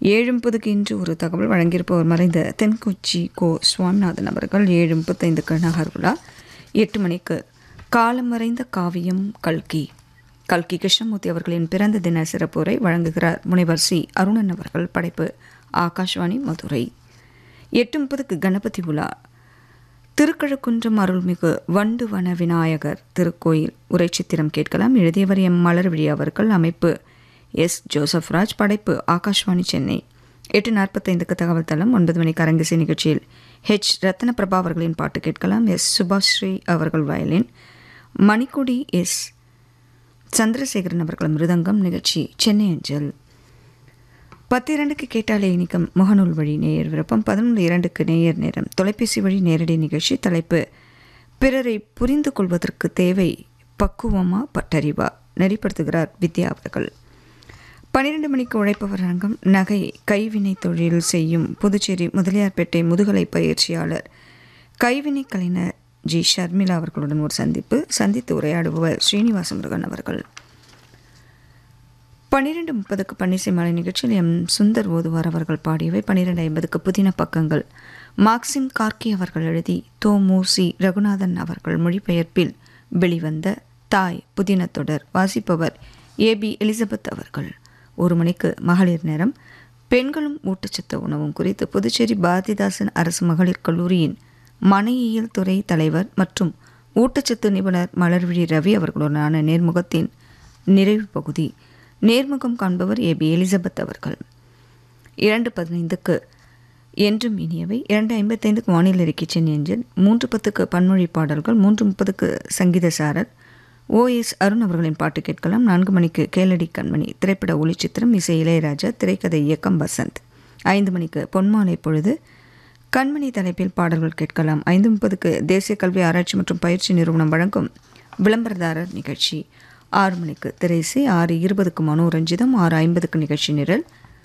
ஏழு முப்பதுக்கு இன்று ஒரு தகவல் வழங்கியிருப்பவர் மறைந்த தென்கொச்சி கோ சுவாமிநாதன் அவர்கள் ஏழு முப்பத்தைந்துக்கு நகர்வுலா எட்டு மணிக்கு காலமறைந்த காவியம் கல்கி கல்கி கிருஷ்ணமூர்த்தி அவர்களின் பிறந்த தின சிறப்புரை வழங்குகிறார் முனைவர் சி அருணன் அவர்கள் படைப்பு ஆகாஷ்வாணி மதுரை எட்டு முப்பதுக்கு கணபதி உலா திருக்கழுக்குன்றம் அருள்மிகு வண்டு வன விநாயகர் திருக்கோயில் உரைச்சித்திரம் கேட்கலாம் எழுதியவர் எம் மலர்விழி அவர்கள் அமைப்பு எஸ் ஜோசப் ராஜ் படைப்பு ஆகாஷ்வாணி சென்னை எட்டு நாற்பத்தைந்துக்கு தகவல் தளம் ஒன்பது மணிக்கு அரங்கிசை நிகழ்ச்சியில் ஹெச் ரத்ன பிரபா அவர்களின் பாட்டு கேட்கலாம் எஸ் சுபாஸ்ரீ அவர்கள் வயலின் மணிக்கொடி எஸ் சந்திரசேகரன் அவர்கள் மிருதங்கம் நிகழ்ச்சி சென்னை அஞ்சல் பத்து இரண்டுக்கு கேட்டாலே இனிக்கும் முகநூல் வழி நேயர் விருப்பம் பதினொன்று இரண்டுக்கு நேயர் நேரம் தொலைபேசி வழி நேரடி நிகழ்ச்சி தலைப்பு பிறரை புரிந்து கொள்வதற்கு தேவை பக்குவமா பட்டறிவா நெறிப்படுத்துகிறார் வித்யா அவர்கள் பன்னிரண்டு மணிக்கு உழைப்பவர் அரங்கம் நகை கைவினை தொழில் செய்யும் புதுச்சேரி முதலியார்பேட்டை முதுகலை பயிற்சியாளர் கைவினை கலைஞர் ஜி ஷர்மிளா அவர்களுடன் ஒரு சந்திப்பு சந்தித்து உரையாடுபவர் ஸ்ரீனிவாச முருகன் அவர்கள் பன்னிரெண்டு முப்பதுக்கு பன்னிசை மாலை நிகழ்ச்சியில் எம் சுந்தர் ஓதுவார் அவர்கள் பாடியவை பன்னிரெண்டு ஐம்பதுக்கு புதின பக்கங்கள் மார்க்சிம் கார்கி அவர்கள் எழுதி தோ மூசி ரகுநாதன் அவர்கள் மொழிபெயர்ப்பில் வெளிவந்த தாய் புதின தொடர் வாசிப்பவர் ஏபி எலிசபெத் அவர்கள் ஒரு மணிக்கு மகளிர் நேரம் பெண்களும் ஊட்டச்சத்து உணவும் குறித்து புதுச்சேரி பாரதிதாசன் அரசு மகளிர் கல்லூரியின் மனையியல் துறை தலைவர் மற்றும் ஊட்டச்சத்து நிபுணர் மலர்விழி ரவி அவர்களுடனான நேர்முகத்தின் நிறைவு பகுதி நேர்முகம் காண்பவர் ஏபி எலிசபெத் அவர்கள் இரண்டு பதினைந்துக்கு என்றும் இனியவை இரண்டு ஐம்பத்தைந்துக்கு வானிலை அறிக்கை சென்னை எஞ்சில் மூன்று பத்துக்கு பன்மொழி பாடல்கள் மூன்று முப்பதுக்கு சங்கீத சாரர் ஓ எஸ் அருண் அவர்களின் பாட்டு கேட்கலாம் நான்கு மணிக்கு கேளடி கண்மணி திரைப்பட ஒளிச்சித்திரம் இசை இளையராஜா திரைக்கதை இயக்கம் வசந்த் ஐந்து மணிக்கு பொன்மாலை பொழுது கண்மணி தலைப்பில் பாடல்கள் கேட்கலாம் ஐந்து முப்பதுக்கு தேசிய கல்வி ஆராய்ச்சி மற்றும் பயிற்சி நிறுவனம் வழங்கும் விளம்பரதாரர் நிகழ்ச்சி ஆறு மணிக்கு திரைசி ஆறு இருபதுக்கு மனோரஞ்சிதம் ஆறு ஐம்பதுக்கு நிகழ்ச்சி நிரல்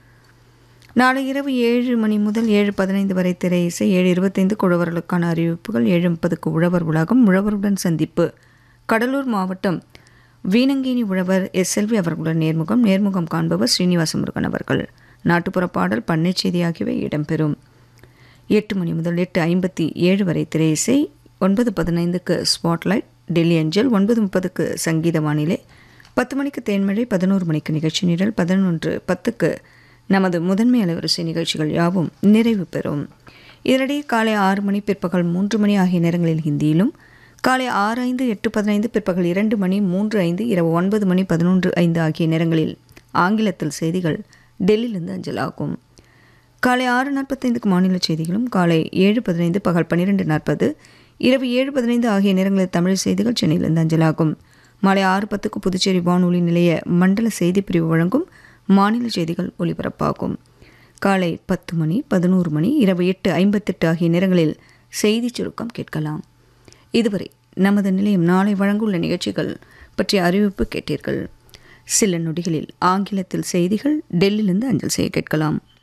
நாளை இரவு ஏழு மணி முதல் ஏழு பதினைந்து வரை திரை இசை ஏழு இருபத்தைந்து குழவர்களுக்கான அறிவிப்புகள் ஏழு முப்பதுக்கு உழவர் உலகம் உழவருடன் சந்திப்பு கடலூர் மாவட்டம் வீணங்கேணி உழவர் எஸ் செல்வி அவர்களுடன் நேர்முகம் நேர்முகம் காண்பவர் ஸ்ரீனிவாச முருகன் அவர்கள் நாட்டுப்புற பாடல் பண்ணை செய்தி ஆகியவை இடம்பெறும் எட்டு மணி முதல் எட்டு ஐம்பத்தி ஏழு வரை திரை இசை ஒன்பது பதினைந்துக்கு ஸ்பாட்லைட் டெல்லி அஞ்சல் ஒன்பது முப்பதுக்கு சங்கீத வானிலை பத்து மணிக்கு தேன்மழை பதினோரு மணிக்கு நிகழ்ச்சி நிரல் பதினொன்று பத்துக்கு நமது முதன்மை அலைவரிசை நிகழ்ச்சிகள் யாவும் நிறைவு பெறும் இதனிடையே காலை ஆறு மணி பிற்பகல் மூன்று மணி ஆகிய நேரங்களில் ஹிந்தியிலும் காலை ஆறு ஐந்து எட்டு பதினைந்து பிற்பகல் இரண்டு மணி மூன்று ஐந்து இரவு ஒன்பது மணி பதினொன்று ஐந்து ஆகிய நேரங்களில் ஆங்கிலத்தில் செய்திகள் டெல்லியிலிருந்து அஞ்சலாகும் காலை ஆறு நாற்பத்தைந்துக்கு மாநில செய்திகளும் காலை ஏழு பதினைந்து பகல் பன்னிரெண்டு நாற்பது இரவு ஏழு பதினைந்து ஆகிய நேரங்களில் தமிழ் செய்திகள் சென்னையிலிருந்து அஞ்சலாகும் மாலை ஆறு பத்துக்கு புதுச்சேரி வானொலி நிலைய மண்டல செய்திப் பிரிவு வழங்கும் மாநில செய்திகள் ஒலிபரப்பாகும் காலை பத்து மணி பதினோரு மணி இரவு எட்டு ஐம்பத்தெட்டு ஆகிய நேரங்களில் செய்திச் சுருக்கம் கேட்கலாம் இதுவரை நமது நிலையம் நாளை வழங்குள்ள நிகழ்ச்சிகள் பற்றிய அறிவிப்பு கேட்டீர்கள் சில நொடிகளில் ஆங்கிலத்தில் செய்திகள் டெல்லியிலிருந்து அஞ்சல் செய்ய கேட்கலாம்